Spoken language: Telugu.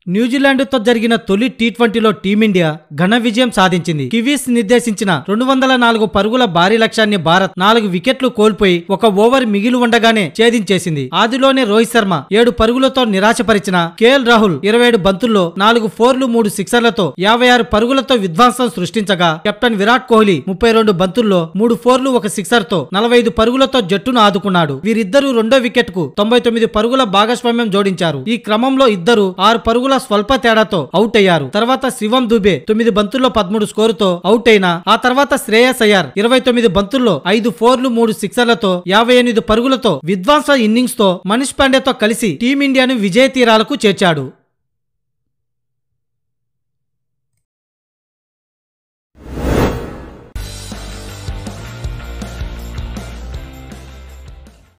న్యూజిలాండ్తో జరిగిన తొలి టీ ట్వంటీలో టీమిండియా ఘన విజయం సాధించింది కివీస్ నిర్దేశించిన రెండు వందల నాలుగు పరుగుల భారీ లక్ష్యాన్ని భారత్ నాలుగు వికెట్లు కోల్పోయి ఒక ఓవర్ మిగిలి ఉండగానే ఛేదించేసింది ఆదిలోనే రోహిత్ శర్మ ఏడు పరుగులతో నిరాశపరిచిన కేఎల్ రాహుల్ ఇరవై ఏడు బంతుల్లో నాలుగు ఫోర్లు మూడు సిక్సర్లతో యాభై ఆరు పరుగులతో విధ్వంసం సృష్టించగా కెప్టెన్ విరాట్ కోహ్లీ ముప్పై రెండు బంతుల్లో మూడు ఫోర్లు ఒక సిక్సర్ తో నలభై ఐదు పరుగులతో జట్టును ఆదుకున్నాడు వీరిద్దరూ రెండో వికెట్ కు తొంభై తొమ్మిది పరుగుల భాగస్వామ్యం జోడించారు ఈ క్రమంలో ఇద్దరు ఆరు పరుగుల స్వల్ప తేడాతో అవుట్ అయ్యారు తర్వాత శివం దుబే తొమ్మిది బంతుల్లో పదమూడు స్కోరుతో అవుట్ అయినా ఆ తర్వాత శ్రేయస్ అయ్యార్ ఇరవై తొమ్మిది బంతుల్లో ఐదు ఫోర్లు మూడు సిక్సర్లతో యాభై ఎనిమిది పరుగులతో విధ్వంస ఇన్నింగ్స్ తో మనీష్ పాండేతో కలిసి టీమిండియాను విజయ తీరాలకు చేర్చాడు